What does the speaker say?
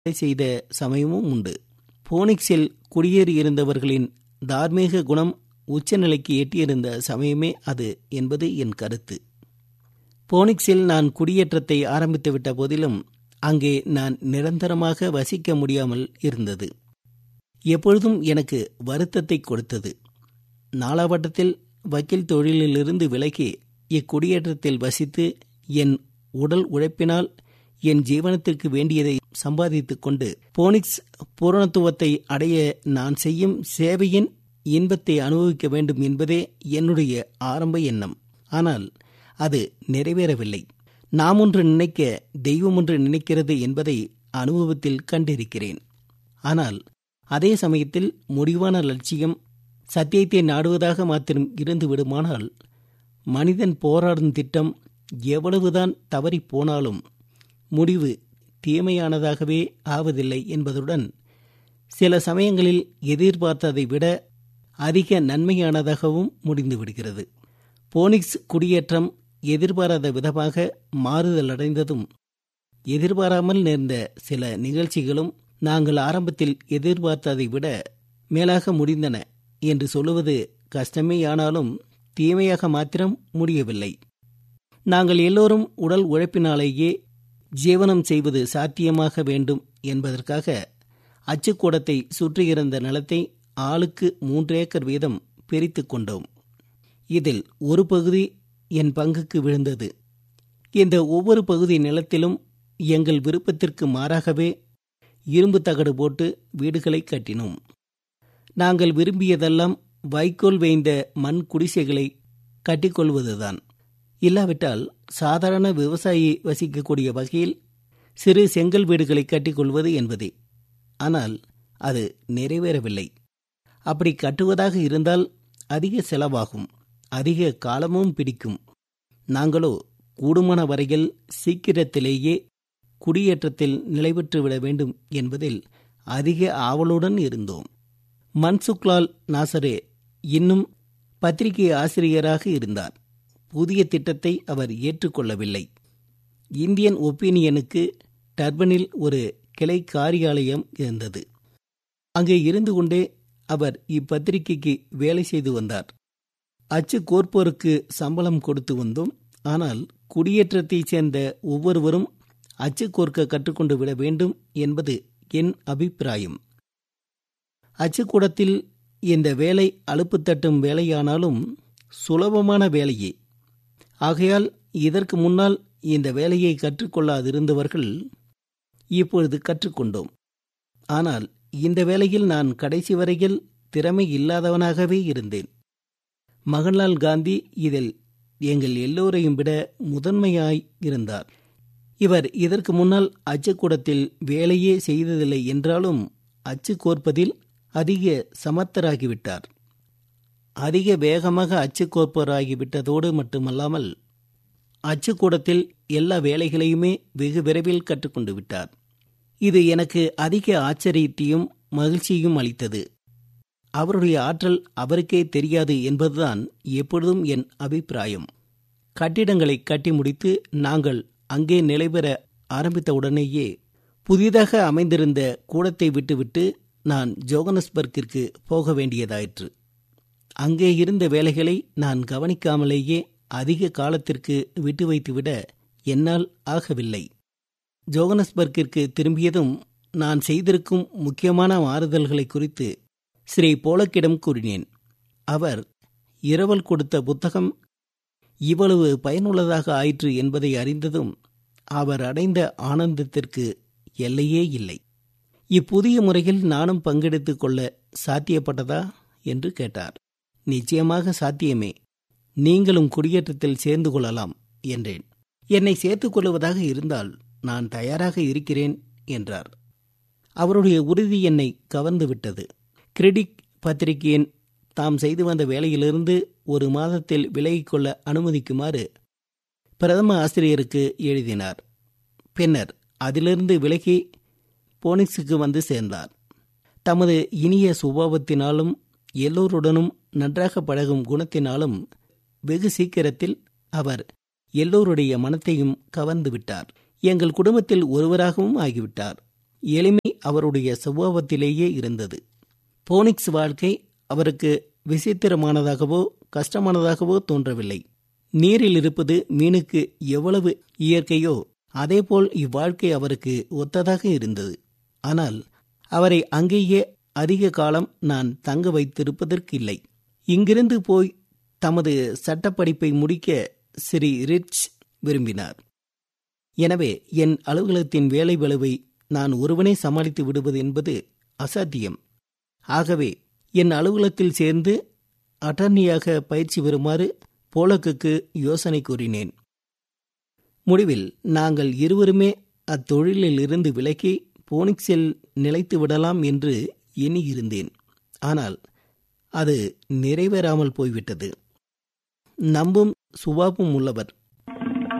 செய்த சமயமும் உண்டு போனிக்ஸில் குடியேறியிருந்தவர்களின் தார்மீக குணம் உச்சநிலைக்கு எட்டியிருந்த சமயமே அது என்பது என் கருத்து போனிக்ஸில் நான் குடியேற்றத்தை ஆரம்பித்துவிட்ட போதிலும் அங்கே நான் நிரந்தரமாக வசிக்க முடியாமல் இருந்தது எப்பொழுதும் எனக்கு வருத்தத்தை கொடுத்தது நாலாவட்டத்தில் வக்கீல் தொழிலிலிருந்து விலகி இக்குடியேற்றத்தில் வசித்து என் உடல் உழைப்பினால் என் ஜீவனத்திற்கு வேண்டியதை சம்பாதித்துக் கொண்டு போனிக்ஸ் பூரணத்துவத்தை அடைய நான் செய்யும் சேவையின் இன்பத்தை அனுபவிக்க வேண்டும் என்பதே என்னுடைய ஆரம்ப எண்ணம் ஆனால் அது நிறைவேறவில்லை நாம் ஒன்று நினைக்க தெய்வம் ஒன்று நினைக்கிறது என்பதை அனுபவத்தில் கண்டிருக்கிறேன் ஆனால் அதே சமயத்தில் முடிவான லட்சியம் சத்தியத்தை நாடுவதாக மாத்திரம் இருந்து விடுமானால் மனிதன் போராடும் திட்டம் எவ்வளவுதான் தவறி போனாலும் முடிவு தீமையானதாகவே ஆவதில்லை என்பதுடன் சில சமயங்களில் எதிர்பார்த்ததை விட அதிக நன்மையானதாகவும் முடிந்து விடுகிறது போனிக்ஸ் குடியேற்றம் எதிர்பாராத விதமாக மாறுதல் அடைந்ததும் எதிர்பாராமல் நேர்ந்த சில நிகழ்ச்சிகளும் நாங்கள் ஆரம்பத்தில் எதிர்பார்த்ததை விட மேலாக முடிந்தன என்று சொல்லுவது கஷ்டமேயானாலும் தீமையாக மாத்திரம் முடியவில்லை நாங்கள் எல்லோரும் உடல் உழைப்பினாலேயே ஜீவனம் செய்வது சாத்தியமாக வேண்டும் என்பதற்காக அச்சுக்கூடத்தை சுற்றியிருந்த நிலத்தை ஆளுக்கு மூன்று ஏக்கர் வீதம் பிரித்து கொண்டோம் இதில் ஒரு பகுதி என் பங்குக்கு விழுந்தது இந்த ஒவ்வொரு பகுதி நிலத்திலும் எங்கள் விருப்பத்திற்கு மாறாகவே இரும்பு தகடு போட்டு வீடுகளை கட்டினோம் நாங்கள் விரும்பியதெல்லாம் வைக்கோல் வேய்ந்த மண் குடிசைகளை கட்டிக்கொள்வதுதான் இல்லாவிட்டால் சாதாரண விவசாயி வசிக்கக்கூடிய வகையில் சிறு செங்கல் வீடுகளை கட்டிக்கொள்வது என்பதே ஆனால் அது நிறைவேறவில்லை அப்படி கட்டுவதாக இருந்தால் அதிக செலவாகும் அதிக காலமும் பிடிக்கும் நாங்களோ கூடுமான வரையில் சீக்கிரத்திலேயே குடியேற்றத்தில் நிலைபெற்றுவிட வேண்டும் என்பதில் அதிக ஆவலுடன் இருந்தோம் மன்சுக்லால் நாசரே இன்னும் பத்திரிகை ஆசிரியராக இருந்தார் புதிய திட்டத்தை அவர் ஏற்றுக்கொள்ளவில்லை இந்தியன் ஒப்பீனியனுக்கு டர்பனில் ஒரு கிளை காரியாலயம் இருந்தது அங்கே இருந்து கொண்டே அவர் இப்பத்திரிகைக்கு வேலை செய்து வந்தார் அச்சு கோர்ப்போருக்கு சம்பளம் கொடுத்து வந்தோம் ஆனால் குடியேற்றத்தைச் சேர்ந்த ஒவ்வொருவரும் அச்சு கோர்க்க கற்றுக்கொண்டு விட வேண்டும் என்பது என் அபிப்பிராயம் அச்சுக்கூடத்தில் இந்த வேலை அலுப்பு தட்டும் வேலையானாலும் சுலபமான வேலையே ஆகையால் இதற்கு முன்னால் இந்த வேலையை கற்றுக்கொள்ளாதிருந்தவர்கள் இப்பொழுது கற்றுக்கொண்டோம் ஆனால் இந்த வேலையில் நான் கடைசி வரையில் திறமை இல்லாதவனாகவே இருந்தேன் மகன்லால் காந்தி இதில் எங்கள் எல்லோரையும் விட முதன்மையாய் இருந்தார் இவர் இதற்கு முன்னால் அச்சுக்கூடத்தில் வேலையே செய்ததில்லை என்றாலும் அச்சு கோர்ப்பதில் அதிக சமர்த்தராகிவிட்டார் அதிக வேகமாக அச்சு கோர்ப்பராகிவிட்டதோடு மட்டுமல்லாமல் அச்சுக்கூடத்தில் எல்லா வேலைகளையுமே வெகு விரைவில் கற்றுக்கொண்டு விட்டார் இது எனக்கு அதிக ஆச்சரியத்தையும் மகிழ்ச்சியும் அளித்தது அவருடைய ஆற்றல் அவருக்கே தெரியாது என்பதுதான் எப்பொழுதும் என் அபிப்பிராயம் கட்டிடங்களை கட்டி முடித்து நாங்கள் அங்கே நிலைபெற ஆரம்பித்தவுடனேயே புதிதாக அமைந்திருந்த கூடத்தை விட்டுவிட்டு நான் ஜோகனஸ்பர்க்கிற்கு போக வேண்டியதாயிற்று அங்கே இருந்த வேலைகளை நான் கவனிக்காமலேயே அதிக காலத்திற்கு விட்டு வைத்துவிட என்னால் ஆகவில்லை ஜோகனஸ்பர்க்கிற்கு திரும்பியதும் நான் செய்திருக்கும் முக்கியமான மாறுதல்களை குறித்து ஸ்ரீ போலக்கிடம் கூறினேன் அவர் இரவல் கொடுத்த புத்தகம் இவ்வளவு பயனுள்ளதாக ஆயிற்று என்பதை அறிந்ததும் அவர் அடைந்த ஆனந்தத்திற்கு எல்லையே இல்லை இப்புதிய முறையில் நானும் பங்கெடுத்துக் கொள்ள சாத்தியப்பட்டதா என்று கேட்டார் நிச்சயமாக சாத்தியமே நீங்களும் குடியேற்றத்தில் சேர்ந்து கொள்ளலாம் என்றேன் என்னை சேர்த்துக் கொள்வதாக இருந்தால் நான் தயாராக இருக்கிறேன் என்றார் அவருடைய உறுதி என்னை கவர்ந்து விட்டது கிரிடிக் பத்திரிகையின் தாம் செய்து வந்த வேலையிலிருந்து ஒரு மாதத்தில் விலகிக் கொள்ள அனுமதிக்குமாறு பிரதம ஆசிரியருக்கு எழுதினார் பின்னர் அதிலிருந்து விலகி போனிக்ஸுக்கு வந்து சேர்ந்தார் தமது இனிய சுபாவத்தினாலும் எல்லோருடனும் நன்றாக பழகும் குணத்தினாலும் வெகு சீக்கிரத்தில் அவர் எல்லோருடைய மனத்தையும் கவர்ந்து விட்டார் எங்கள் குடும்பத்தில் ஒருவராகவும் ஆகிவிட்டார் எளிமை அவருடைய சுபாவத்திலேயே இருந்தது போனிக்ஸ் வாழ்க்கை அவருக்கு விசித்திரமானதாகவோ கஷ்டமானதாகவோ தோன்றவில்லை நீரில் இருப்பது மீனுக்கு எவ்வளவு இயற்கையோ அதேபோல் இவ்வாழ்க்கை அவருக்கு ஒத்ததாக இருந்தது ஆனால் அவரை அங்கேயே அதிக காலம் நான் தங்க வைத்திருப்பதற்கில்லை இங்கிருந்து போய் தமது சட்டப்படிப்பை முடிக்க ஸ்ரீ ரிட்ச் விரும்பினார் எனவே என் அலுவலகத்தின் வேலை வலுவை நான் ஒருவனே சமாளித்து விடுவது என்பது அசாத்தியம் ஆகவே என் அலுவலகத்தில் சேர்ந்து அட்டர்னியாக பயிற்சி பெறுமாறு போலக்குக்கு யோசனை கூறினேன் முடிவில் நாங்கள் இருவருமே அத்தொழிலில் இருந்து விலக்கி போனிக்ஸில் நிலைத்து விடலாம் என்று எண்ணியிருந்தேன் ஆனால் அது நிறைவேறாமல் போய்விட்டது நம்பும் சுபாவம் உள்ளவர்